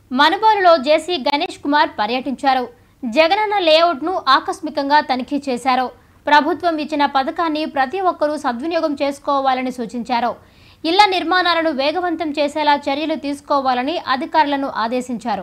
మనుబోలులో జేసీ గణేష్ కుమార్ పర్యటించారు జగనన్న లేఅవుట్ను ఆకస్మికంగా తనిఖీ చేశారు ప్రభుత్వం ఇచ్చిన పథకాన్ని ప్రతి ఒక్కరూ సద్వినియోగం చేసుకోవాలని సూచించారు ఇళ్ల నిర్మాణాలను వేగవంతం చేసేలా చర్యలు తీసుకోవాలని అధికారులను ఆదేశించారు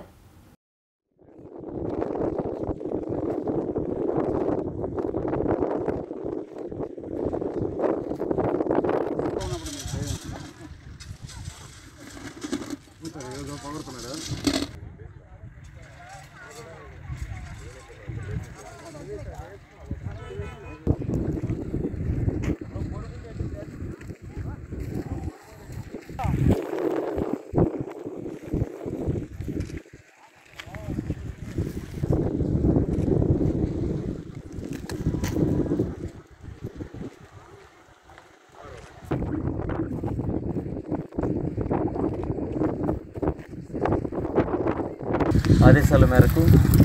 ఆదేశాల మేరకు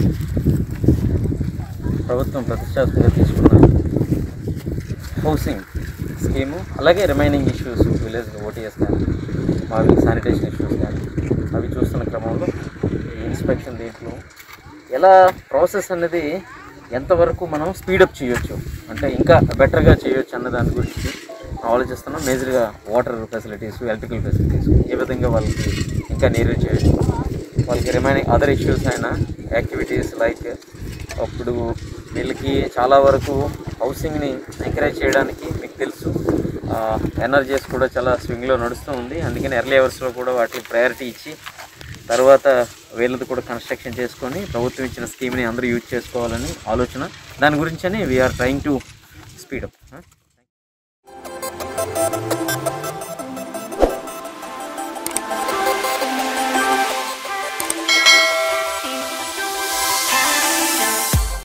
ప్రభుత్వం ప్రతిష్టాత్మకంగా తీసుకున్న హౌసింగ్ స్కీము అలాగే రిమైనింగ్ ఇష్యూస్ విలేజ్ ఓటీఎస్ కానీ మావి శానిటేషన్ ఇష్యూస్ కానీ అవి చూస్తున్న క్రమంలో ఈ ఇన్స్పెక్షన్ దీంట్లో ఎలా ప్రాసెస్ అనేది ఎంతవరకు మనం స్పీడప్ చేయొచ్చు అంటే ఇంకా బెటర్గా చేయొచ్చు అన్న దాని గురించి ఆలోచిస్తున్నాం మేజర్గా వాటర్ ఫెసిలిటీస్ ఎలక్ట్రికల్ ఫెసిలిటీస్ ఏ విధంగా వాళ్ళకి ఇంకా నీరు చేయొచ్చు వాళ్ళకి రిమైనింగ్ అదర్ ఇష్యూస్ అయినా యాక్టివిటీస్ లైక్ అప్పుడు వీళ్ళకి చాలా వరకు హౌసింగ్ని ఎంకరేజ్ చేయడానికి మీకు తెలుసు ఎనర్జీస్ కూడా చాలా స్వింగ్లో నడుస్తూ ఉంది అందుకని ఎర్లీ అవర్స్లో కూడా వాటికి ప్రయారిటీ ఇచ్చి తర్వాత వీళ్ళది కూడా కన్స్ట్రక్షన్ చేసుకొని ప్రభుత్వం ఇచ్చిన స్కీమ్ని అందరూ యూజ్ చేసుకోవాలని ఆలోచన దాని గురించని వీఆర్ ట్రయింగ్ టు స్పీడప్